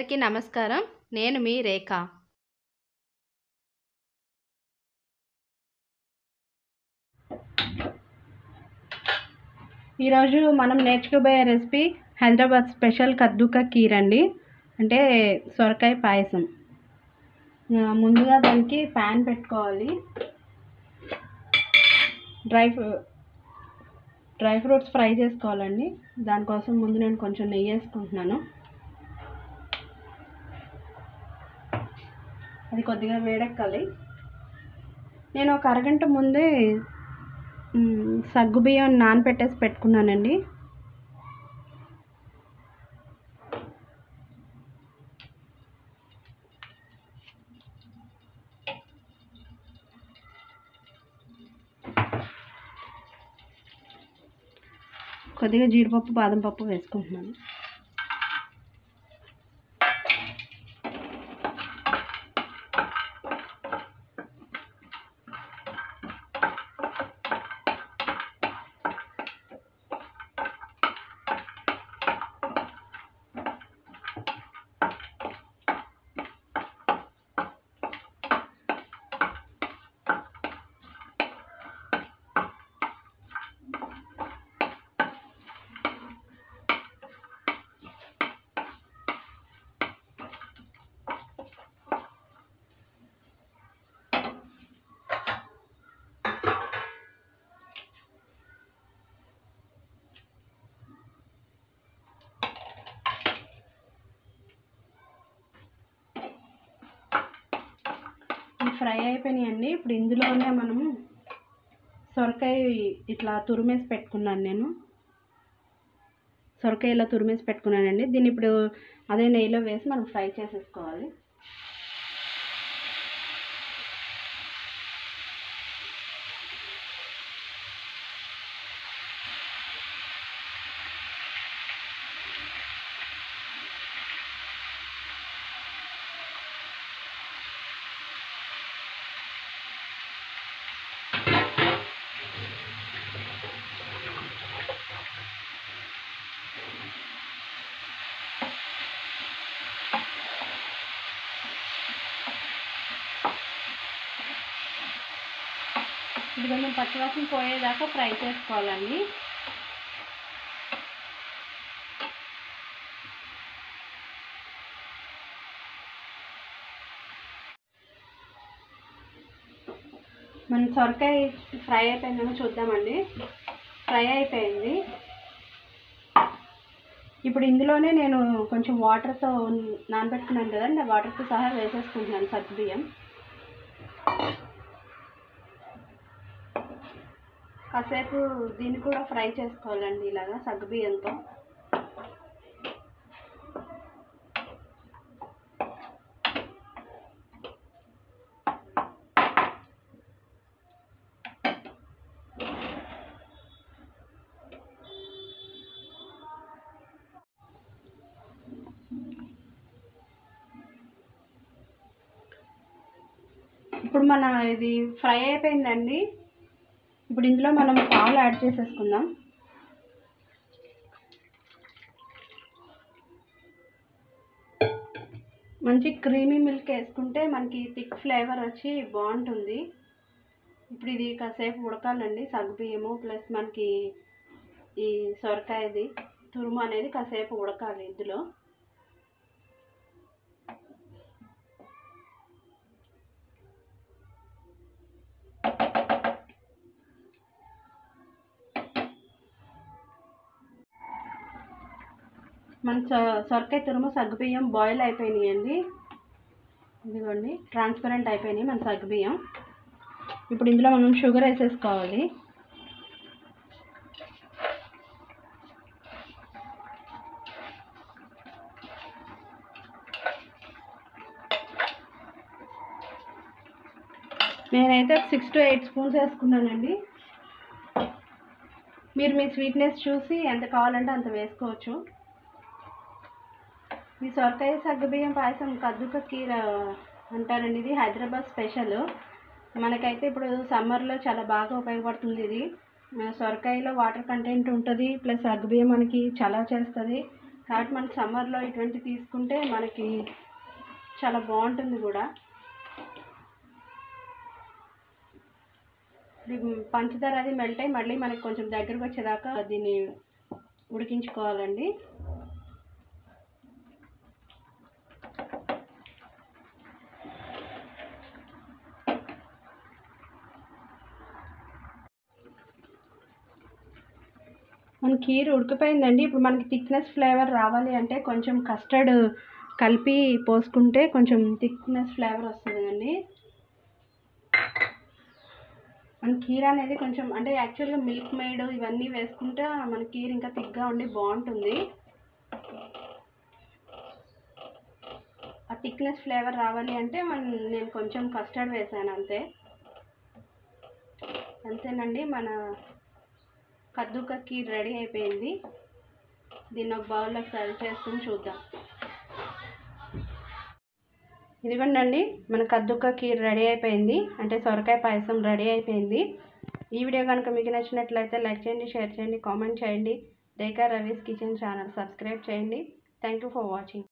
అందరికీ నమస్కారం నేను మీ రేఖ ఈరోజు మనం నేర్చుకోబోయే రెసిపీ హైదరాబాద్ స్పెషల్ కద్దుక కీర్ అండి అంటే సొరకాయ పాయసం ఆ, ముందుగా దానికి ప్యాన్ పెట్టుకోవాలి డ్రై ఫ్రూ డ్రై ఫ్రూట్స్ ఫ్రై చేసుకోవాలండి దానికోసం ముందు నేను కొంచెం నెయ్యి వేసుకుంటున్నాను అది కొద్దిగా వేడెక్కాలి నేను ఒక అరగంట ముందే మ్, సగ్గుబియ్యం నానబెట్టేసి పెట్టుకున్నానండి కొద్దిగా జీడిపప్పు బాదం పప్పు వేసుకుంటున్నాను ఇవి ఫ్రై అయిపోయినాయండి ఇప్పుడు ఇందులోనే మనము సొరకాయ ఇట్లా తురిమేసి పెట్టుకున్నాను నేను సొరకాయ ఇలా తురిమేసి పెట్టుకున్నానండి దీన్ని ఇప్పుడు అదే నెయ్యిలో వేసి మనం ఫ్రై చేసేసుకోవాలి ఇది కొంచెం పచ్చివాసన పోయేదాకా ఫ్రై చేసుకోవాలండి మన సొరకాయ ఫ్రై అయిపోయిందేమో చూద్దామండి ఫ్రై అయిపోయింది ఇప్పుడు ఇందులోనే నేను కొంచెం వాటర్తో నానబెట్టుకున్నాను కదండి ఆ వాటర్తో సహా వేసేసుకుంటున్నాను సగ్గుబియ్యం కాసేపు దీన్ని కూడా ఫ్రై చేసుకోవాలండి ఇలాగా సగ్గుబియ్యంతో ఇప్పుడు మన ఇది ఫ్రై అయిపోయిందండి ఇప్పుడు ఇందులో మనం పాలు యాడ్ చేసేసుకుందాం మంచి క్రీమీ మిల్క్ వేసుకుంటే మనకి థిక్ ఫ్లేవర్ వచ్చి బాగుంటుంది ఇప్పుడు ఇది కాసేపు ఉడకాలండి సగ్గుబియ్యము ప్లస్ మనకి ఈ సొరకాయది తురుము అనేది కాసేపు ఉడకాలి ఇందులో మన సొ సొరకాయ తురుము సగ్గుబియ్యం బాయిల్ అయిపోయినాయండి ఇదిగోండి ట్రాన్స్పరెంట్ అయిపోయినాయి మన సగ్గుబియ్యం ఇప్పుడు ఇందులో మనం షుగర్ వేసేసుకోవాలి నేనైతే ఒక సిక్స్ టు ఎయిట్ స్పూన్స్ వేసుకున్నానండి మీరు మీ స్వీట్నెస్ చూసి ఎంత కావాలంటే అంత వేసుకోవచ్చు ఈ సొరకాయ సగ్గుబియ్యం పాయసం కద్దుక కీర అంటారండి ఇది హైదరాబాద్ స్పెషల్ మనకైతే ఇప్పుడు సమ్మర్లో చాలా బాగా ఉపయోగపడుతుంది ఇది ఆ, సొరకాయలో వాటర్ కంటెంట్ ఉంటుంది ప్లస్ సగ్గుబియ్యం మనకి చలవ చేస్తుంది కాబట్టి మనకి సమ్మర్లో ఇటువంటి తీసుకుంటే మనకి చాలా బాగుంటుంది కూడా ఇది పంచదార అది మెల్ట్ అయ్యి మళ్ళీ మనకి కొంచెం దగ్గరకు వచ్చేదాకా దీన్ని ఉడికించుకోవాలండి మన కీర్ ఉడికిపోయిందండి ఇప్పుడు మనకి థిక్నెస్ ఫ్లేవర్ రావాలి అంటే కొంచెం కస్టర్డ్ కలిపి పోసుకుంటే కొంచెం థిక్నెస్ ఫ్లేవర్ వస్తుందండి మన కీర్ అనేది కొంచెం అంటే యాక్చువల్గా మిల్క్ మేడ్ ఇవన్నీ వేసుకుంటే మన కీర్ ఇంకా థిక్గా ఉండి బాగుంటుంది ఆ థిక్నెస్ ఫ్లేవర్ రావాలి అంటే మన నేను కొంచెం కస్టర్డ్ వేసాను అంతే అంతేనండి మన కద్దుక కీర్ రెడీ అయిపోయింది దీన్ని ఒక బౌల్లో సర్వ్ చేసుకుని చూద్దాం ఇదిగోండి మన కద్దుక కీర్ రెడీ అయిపోయింది అంటే సొరకాయ పాయసం రెడీ అయిపోయింది ఈ వీడియో కనుక మీకు నచ్చినట్లయితే లైక్ చేయండి షేర్ చేయండి కామెంట్ చేయండి Rekha Ravi's kitchen channel subscribe చేయండి థ్యాంక్ యూ ఫర్ వాచింగ్